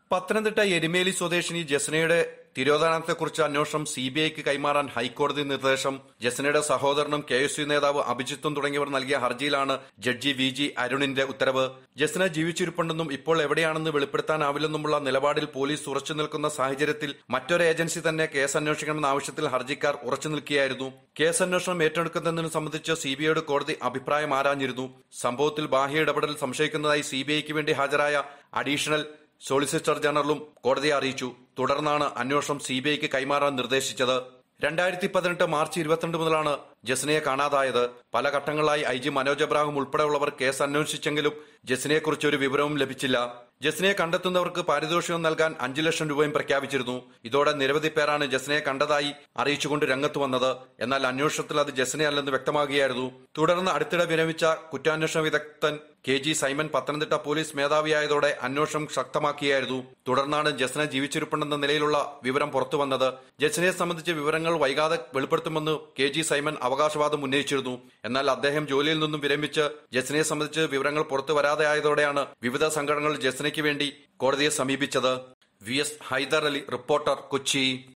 പത്തനംതിട്ട എരുമേലി സ്വദേശിനി ജസ്നയുടെ തിരോധാനത്തെക്കുറിച്ച് അന്വേഷണം C B ഐക്ക് കൈമാറാൻ ഹൈക്കോടതി നിർദ്ദേശം ജസ്നയുടെ സഹോദരനും കെ എസ് യു നേതാവ് അഭിജിത്തും തുടങ്ങിയവർ നൽകിയ ഹർജിയിലാണ് ജഡ്ജി വി ജി അരുണിന്റെ ഉത്തരവ് ജസ്ന ജീവിച്ചിരിപ്പുണ്ടെന്നും ഇപ്പോൾ എവിടെയാണെന്ന് വെളിപ്പെടുത്താനാവില്ലെന്നുമുള്ള നിലപാടിൽ പോലീസ് ഉറച്ചു നിൽക്കുന്ന സാഹചര്യത്തിൽ മറ്റൊരു ഏജൻസി തന്നെ കേസ് അന്വേഷിക്കണമെന്ന ആവശ്യത്തിൽ ഹർജിക്കാർ ഉറച്ചു നിൽക്കുകയായിരുന്നു കേസ് അന്വേഷണം ഏറ്റെടുക്കുന്നതിന് സംബന്ധിച്ച് സി ബി ഐയുടെ കോടതി അഭിപ്രായം ആരാഞ്ഞിരുന്നു സംഭവത്തിൽ ബാഹ്യ ഇടപെടൽ സംശയിക്കുന്നതായി സി ബി ഐക്ക് വേണ്ടി ഹാജരായ അഡീഷണൽ സോളിസിറ്റർ ജനറലും കോടതിയെ അറിയിച്ചു തുടർന്നാണ് അന്വേഷണം സി ബി ഐക്ക് കൈമാറാൻ നിർദ്ദേശിച്ചത് രണ്ടായിരത്തി പതിനെട്ട് മാർച്ച് ഇരുപത്തിരണ്ട് മുതലാണ് ജസ്നയെ കാണാതായത് പല ഘട്ടങ്ങളായി ഐ ജി മനോജ് എബ്രാഹിം ഉൾപ്പെടെയുള്ളവർ കേസ് അന്വേഷിച്ചെങ്കിലും ജസ്നയെക്കുറിച്ച് ഒരു വിവരവും ലഭിച്ചില്ല ജസ്നയെ കണ്ടെത്തുന്നവർക്ക് പാരിതോഷികം നൽകാൻ അഞ്ചു ലക്ഷം രൂപയും പ്രഖ്യാപിച്ചിരുന്നു ഇതോടെ നിരവധി പേരാണ് ജസ്നയെ കണ്ടതായി അറിയിച്ചുകൊണ്ട് രംഗത്ത് വന്നത് എന്നാൽ അന്വേഷണത്തിൽ അത് ജസ്നയല്ലെന്ന് വ്യക്തമാകുകയായിരുന്നു തുടർന്ന് അടുത്തിടെ വിരമിച്ച കുറ്റാന്വേഷണ വിദഗ്ധൻ K G Simon Pathanamthitta police മേധാവിയായതോടെ അന്വേഷണം ശക്തമാക്കിയായിരുന്നു തുടർന്നാണ് ജസ്ന ജീവിച്ചിരിപ്പുണ്ടെന്ന നിലയിലുള്ള വിവരം പുറത്തുവന്നത് ജസ്നയെ സംബന്ധിച്ച വിവരങ്ങൾ വൈകാതെ വെളിപ്പെടുത്തുമെന്ന് കെ ജി സൈമൻ അവകാശവാദം ഉന്നയിച്ചിരുന്നു എന്നാൽ അദ്ദേഹം ജോലിയിൽ നിന്നും വിരമിച്ച് ജസ്നയെ സംബന്ധിച്ച് വിവരങ്ങൾ പുറത്തു വരാതെ ആയതോടെയാണ് വിവിധ സംഘടനകൾ ജസ്നയ്ക്ക് വേണ്ടി കോടതിയെ സമീപിച്ചത് V S Haider Ali reporter Kochi